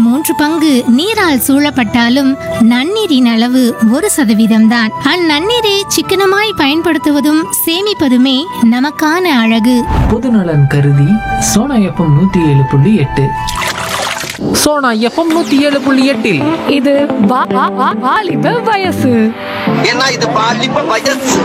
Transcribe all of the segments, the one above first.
மூன்று பங்கு நீரால் சூழப்பட்டாலும் நன்னீரின் அளவு ஒரு சதவீதம்தான் அந்நன்னீரை சிக்கனமாய் பயன்படுத்துவதும் சேமிப்பதுமே நமக்கான அழகு பொதுநலன் கருதி சோனா எஃப்எம் நூத்தி ஏழு புள்ளி எட்டு சோனா எஃப்எம் நூத்தி ஏழு புள்ளி எட்டில் இது வா- வா- வா- வாலிப வயசு ஏன்னா இது பாலிப்ப வயசு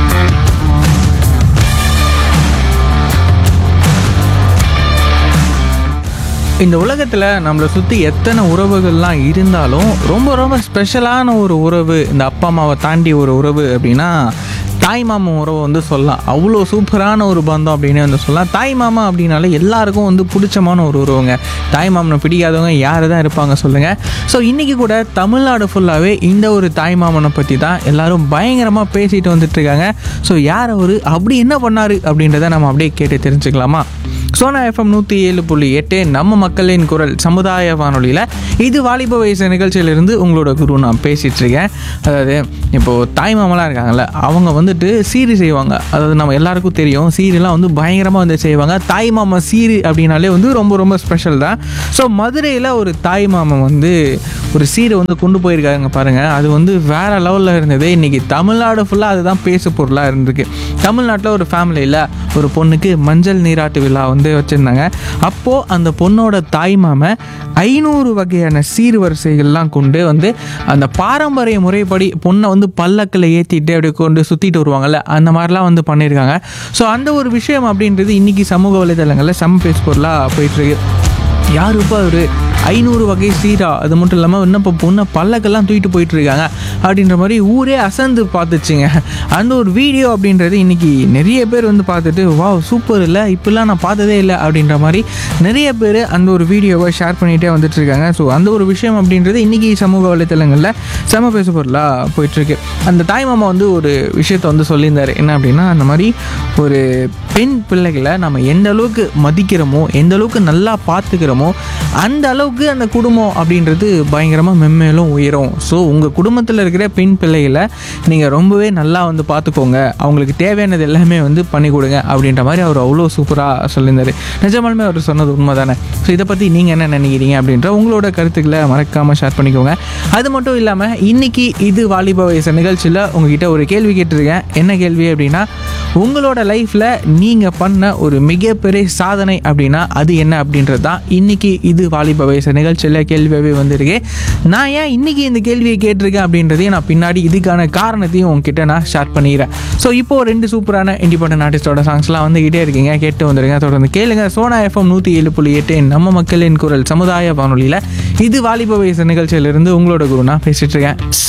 இந்த உலகத்தில் நம்மளை சுற்றி எத்தனை உறவுகள்லாம் இருந்தாலும் ரொம்ப ரொம்ப ஸ்பெஷலான ஒரு உறவு இந்த அப்பா அம்மாவை தாண்டி ஒரு உறவு அப்படின்னா தாய் மாமன் உறவை வந்து சொல்லலாம் அவ்வளோ சூப்பரான ஒரு பந்தம் அப்படின்னு வந்து சொல்லலாம் தாய் மாமா அப்படின்னாலே எல்லாருக்கும் வந்து பிடிச்சமான ஒரு உறவுங்க தாய் மாமனை பிடிக்காதவங்க யார் தான் இருப்பாங்க சொல்லுங்கள் ஸோ இன்றைக்கி கூட தமிழ்நாடு ஃபுல்லாகவே இந்த ஒரு தாய் மாமனை பற்றி தான் எல்லாரும் பயங்கரமாக பேசிட்டு வந்துட்டு இருக்காங்க ஸோ யார் அவர் அப்படி என்ன பண்ணார் அப்படின்றத நம்ம அப்படியே கேட்டு தெரிஞ்சுக்கலாமா சோனா எஃப்எம் நூற்றி ஏழு புள்ளி எட்டு நம்ம மக்களின் குரல் சமுதாய வானொலியில் இது வாலிப வயசு நிகழ்ச்சியிலிருந்து உங்களோட குரு நான் பேசிகிட்டு இருக்கேன் அதாவது இப்போது தாய் மாமலாம் இருக்காங்கல்ல அவங்க வந்துட்டு சீரி செய்வாங்க அதாவது நம்ம எல்லாருக்கும் தெரியும் சீரெலாம் வந்து பயங்கரமாக வந்து செய்வாங்க தாய் மாமா சீரு அப்படின்னாலே வந்து ரொம்ப ரொம்ப ஸ்பெஷல் தான் ஸோ மதுரையில் ஒரு தாய் மாமன் வந்து ஒரு சீரை வந்து கொண்டு போயிருக்காங்க பாருங்கள் அது வந்து வேற லெவலில் இருந்தது இன்றைக்கி தமிழ்நாடு ஃபுல்லாக அதுதான் பேசு பொருளாக இருந்திருக்கு தமிழ்நாட்டில் ஒரு ஃபேமிலியில் ஒரு பொண்ணுக்கு மஞ்சள் நீராட்டு விழா வந்து வச்சுருந்தாங்க அப்போது அந்த பொண்ணோட தாய் மாமன் ஐநூறு வகையான சீர்வரிசைகள்லாம் கொண்டு வந்து அந்த பாரம்பரிய முறைப்படி பொண்ணை வந்து பல்லக்கில் ஏற்றிட்டு அப்படியே கொண்டு சுற்றிட்டு வருவாங்கல்ல அந்த மாதிரிலாம் வந்து பண்ணியிருக்காங்க ஸோ அந்த ஒரு விஷயம் அப்படின்றது இன்றைக்கி சமூக வலைதளங்களில் செம்ம பேசு பொருளாக போயிட்டுருக்கு யார் இப்போ அவர் ஐநூறு வகை சீரா அது மட்டும் இல்லாமல் இன்னும் இப்போ பொண்ணை பல்லக்கெல்லாம் தூக்கிட்டு போயிட்டு இருக்காங்க அப்படின்ற மாதிரி ஊரே அசந்து பார்த்துச்சுங்க அந்த ஒரு வீடியோ அப்படின்றது இன்னைக்கு நிறைய பேர் வந்து பார்த்துட்டு வா சூப்பர் இல்லை இப்படிலாம் நான் பார்த்ததே இல்லை அப்படின்ற மாதிரி நிறைய பேர் அந்த ஒரு வீடியோவை ஷேர் பண்ணிகிட்டே வந்துட்டு இருக்காங்க ஸோ அந்த ஒரு விஷயம் அப்படின்றது இன்னைக்கு சமூக வலைத்தளங்களில் செம பேச பொருளாக போயிட்டுருக்கு அந்த தாய் மாமா வந்து ஒரு விஷயத்த வந்து சொல்லியிருந்தாரு என்ன அப்படின்னா அந்த மாதிரி ஒரு பெண் பிள்ளைகளை நம்ம எந்த அளவுக்கு மதிக்கிறோமோ எந்த அளவுக்கு நல்லா பார்த்துக்கிறோமோ அந்த அளவுக்கு அந்த குடும்பம் அப்படின்றது பயங்கரமாக மென்மேலும் உயரும் ஸோ உங்கள் குடும்பத்தில் இருக்கிற பெண் பிள்ளைகளை நீங்கள் ரொம்பவே நல்லா வந்து பார்த்துக்கோங்க அவங்களுக்கு தேவையானது எல்லாமே வந்து பண்ணி கொடுங்க அப்படின்ற மாதிரி அவர் அவ்வளோ சூப்பராக சொல்லியிருந்தாரு நிஜமாலுமே அவர் சொன்னது உண்மை தானே ஸோ இதை பற்றி நீங்கள் என்ன நினைக்கிறீங்க அப்படின்ற உங்களோட கருத்துக்களை மறக்காமல் ஷேர் பண்ணிக்கோங்க அது மட்டும் இல்லாமல் இன்னைக்கு இது வாலிப வயசு நிகழ்ச்சியில் உங்ககிட்ட ஒரு கேள்வி கேட்டிருக்கேன் என்ன கேள்வி அப்படின்னா உங்களோட லைஃப்பில் நீங்கள் பண்ண ஒரு மிகப்பெரிய சாதனை அப்படின்னா அது என்ன அப்படின்றது தான் இன்னைக்கு இது வாலிப வயசு நிகழ்ச்சியில் கேள்வியாகவே வந்திருக்கு நான் ஏன் இன்னைக்கு இந்த கேள்வியை கேட்டிருக்கேன் அப்படின்றதையும் நான் பின்னாடி இதுக்கான காரணத்தையும் உங்ககிட்ட நான் ஷேர் பண்ணிடுறேன் ஸோ இப்போ ரெண்டு சூப்பரான இண்டிபெண்டன்ட் ஆர்டிஸ்டோட சாங்ஸ்லாம் வந்துகிட்டே இருக்கீங்க கேட்டு வந்துருங்க தொடர்ந்து கேளுங்க சோனா எஃப்எம் நூற்றி ஏழு புள்ளி எட்டு நம்ம மக்களின் குரல் சமுதாய வானொலியில் இது வாலிப வயசு நிகழ்ச்சியிலிருந்து உங்களோட குரு நான் பேசிட்டு இருக்கேன்